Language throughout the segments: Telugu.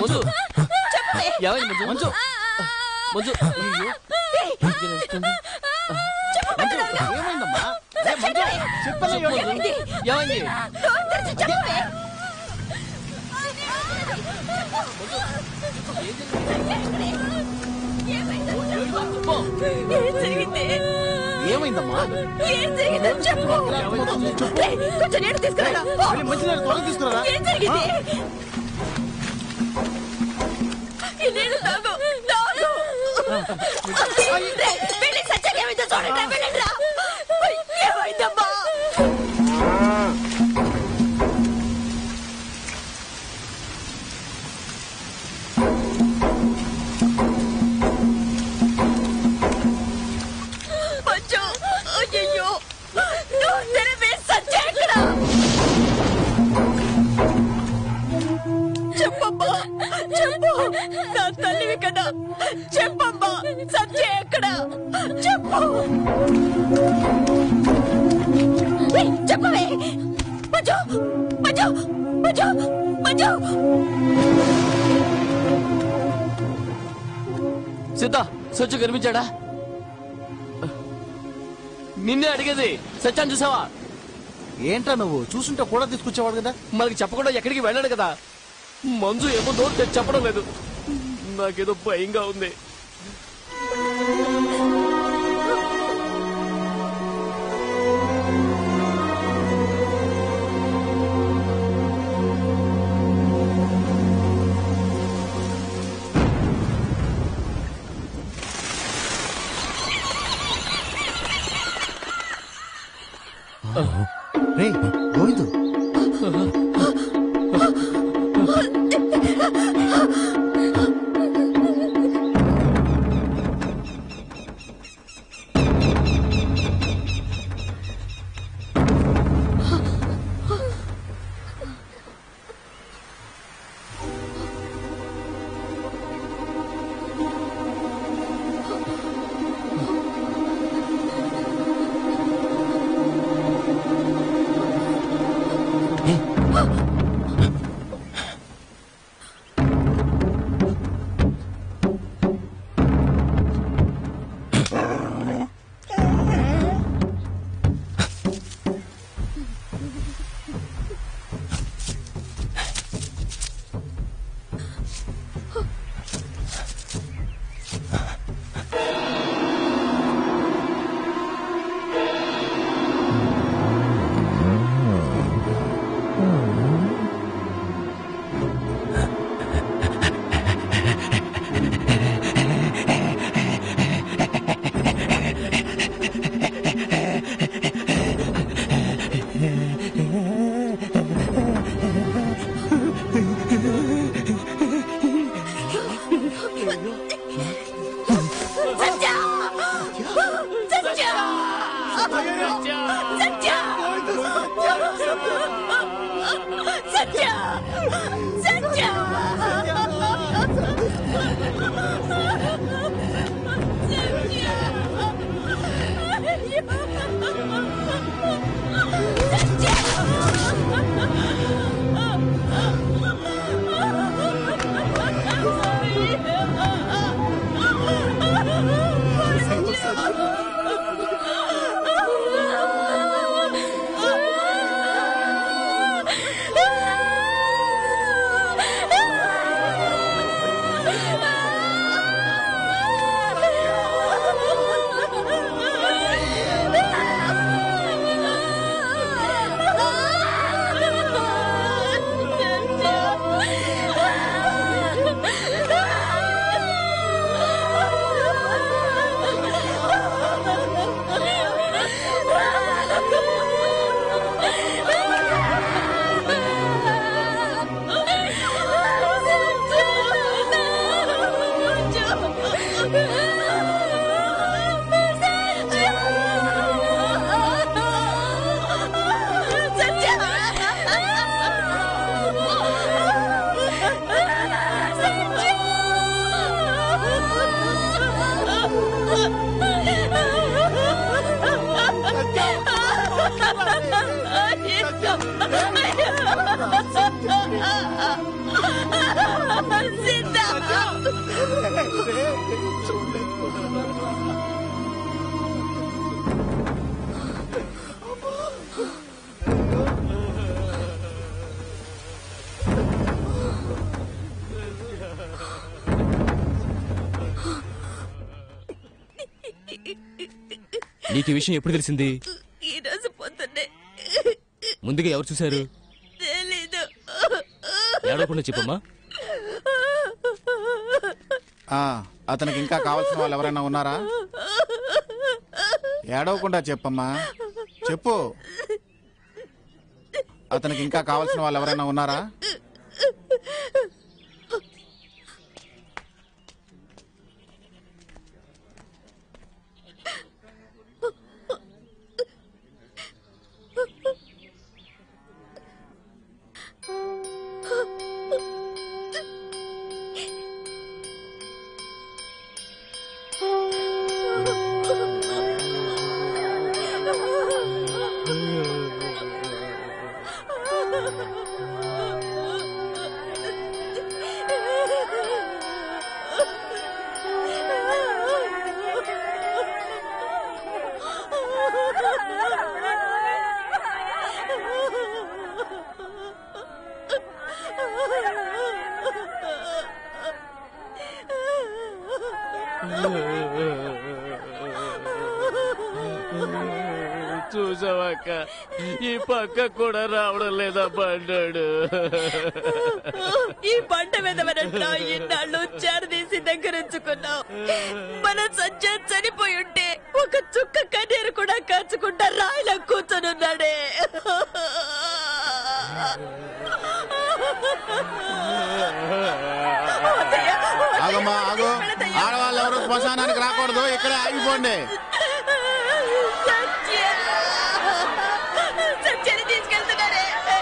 మంజు ఏమైంది మంజు మంజు మంజు అయ్యో ఏమైందమ్మా ఏ, మంజు చెప్పు మంజు. ఏమైంది ఏం జరిగింది ఏమైందమ్మా ఏం జరిగిందో చెప్పు రేయ్, కొంచెం నీళ్ళు తీసుకురా వెళ్ళి మంచినీళ్ళు త్వరగా తీసుకురా ఏం జరిగింది ఈ నీళ్ళు తాగు తాగు రేయ్, వెళ్ళి సత్యాకి ఏమైందో చూడండి వెళ్ళండి రా ఏమైందమ్మా మంచు అయ్యయ్యో నువ్వు తెరవే సత్య ఎక్కడ చెప్పమ్మా చెప్పు నా తల్లివి కదా చెప్పమ్మా సత్య ఎక్కడ చెప్పు ఏయ్, చెప్పవే మంజు మంజు మంజు మంజు సీత సొచ్చు కనిపించాడా నిన్నే అడిగేది సత్యాన్ని చూసావా ఏంట్రా నువ్వు చూసుంటే కూడా తీసుకొచ్చేవాడు కదా మనకి చెప్పకుండా ఎక్కడికి వెళ్ళాడు కదా మంజు ఏమో నోరు తెరిచి చెప్పడం లేదు నాకేదో భయంగా ఉంది రే గోవిందు సత్య సత్య సత్య సత్య సత్య సత్య నీకు ఈ విషయం ఎప్పుడు తెలిసింది ఈ రోజు పొద్దున్నే ముందుగా ఎవరు చూశారు తెలీదు ఏడవకుండా చెప్పమ్మా ఆ, అతనికి ఇంకా కావాల్సిన వాళ్ళు ఎవరైనా ఉన్నారా ఏడవకుండా చెప్పమ్మా చెప్పు అతనికి ఇంకా కావాల్సిన వాళ్ళు ఎవరైనా ఉన్నారా చూసావాక ఈ పక్క కూడా రావడం లేదా పడ్డాడు ఈ పంట మీద మనట్లో ఇన్నాళ్ళు చేరదీసి దగ్గరించుకున్నావు మన సజ్జ చనిపోయి ఉంటే ఒక చుక్క కన్నీరు కూడా కాచుకుంటా రాయిలా కూర్చొనున్నాడే ఆగమ్మా ఆగు ఆడవాళ్ళు ఎవరు శ్మశానానికి రాకూడదు ఇక్కడే ఆగిపోండి సత్య సత్యని తీసుకెళ్తున్నారే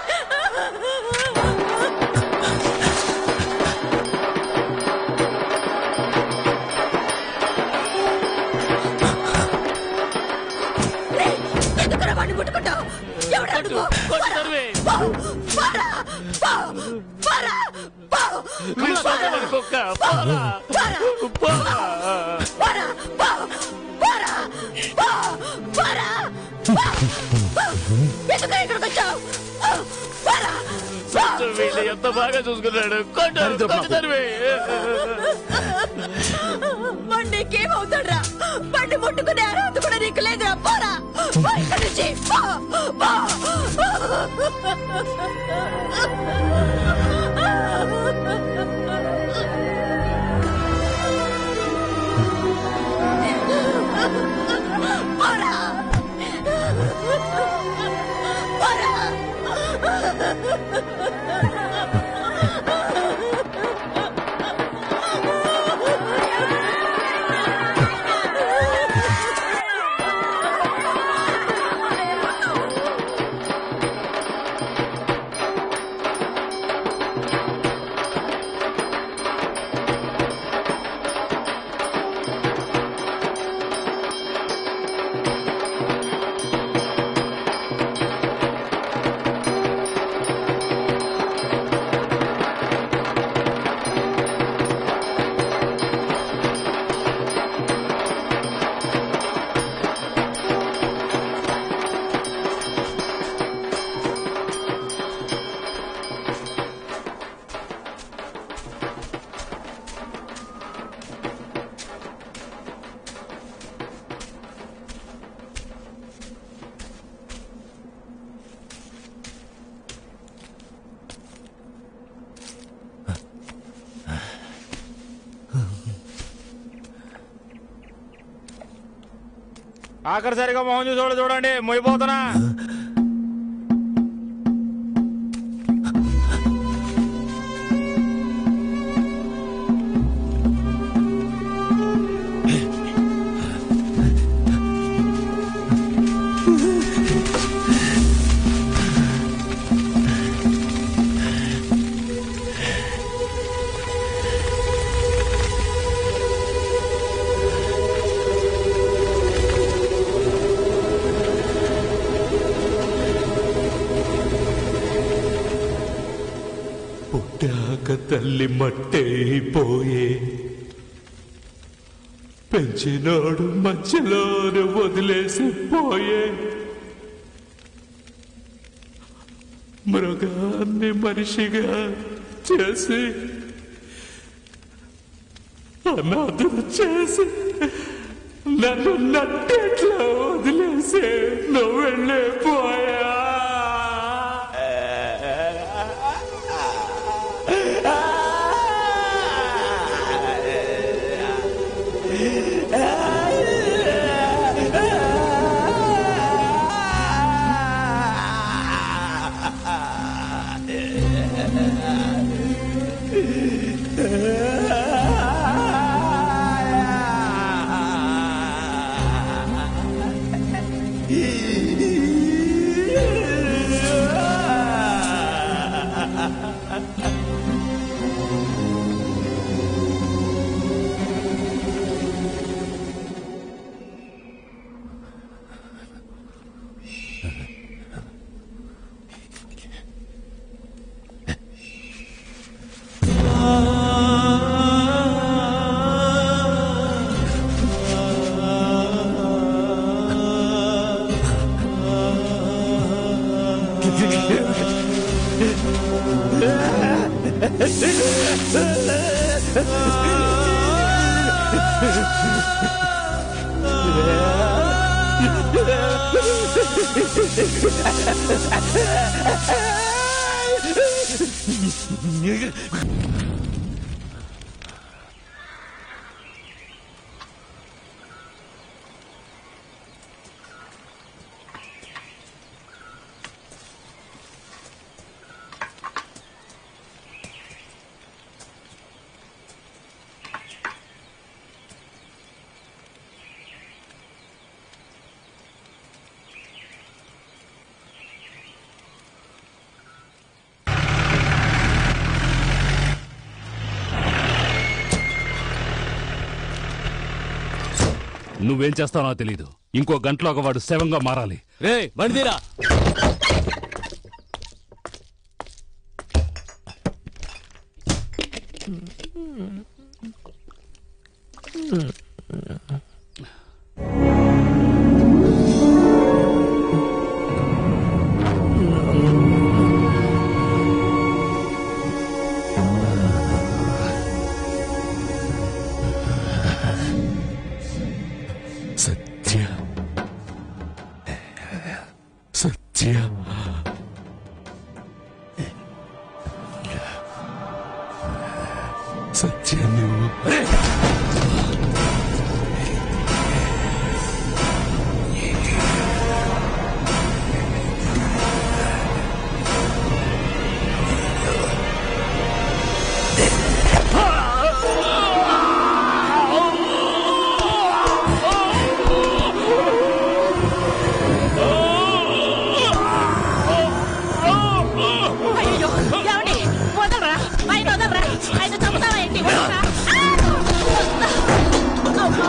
రేయ్, ఎందుకురా వాడిని ముట్టుకుంటావు? ఎవడు అడుగు? కొట్టు తరువే. పో, పోరా, పో, పోరా, పో, నీ సొంతమని కుక్క పోరా. పోరా. పోరా, పో, పోరా, పో, పోరా, పో, పో. ఎందుకురా ఇక్కడికి వచ్చావు? పోరా, సచ్చు వీళ్ళు ఎంత బాగా చూసుకున్నాడు కొట్టు కొట్టు తరువే. వాడు నీకేమవుతాడ్రా బండి ముట్టుకునే అర్హత కూడా నీకు లేదురా పోరా పో ఇక్కడి నుంచి పో, పో. పోరా పోరా ఆఖరిసరిగా మోహన్ చూసి చూడండి మొయ్యిపోతున్నా పుట్టాక తల్లి మట్టైపోయే పెంచినోడు మధ్యలోనే వదిలేసి పోయే మృగాన్ని మనిషిగా చేసి అనాథం చేసి నన్ను నట్టేట్లా వదిలేసి నువ్వు వెళ్ళిపోయా నువ్వేం చేస్తావో నాకు తెలీదు ఇంకో గంటలో ఒక వాడు శవంగా మారాలి రే బండిదీరా సత్య సత్య సత్య నువ్వు అయ్యో ఏమండి వదలరా ఆయన వదలరా ఆయన చంపుతావా ఏంటి వదలరా అమ్మా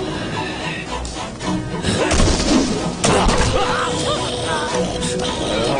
ఆ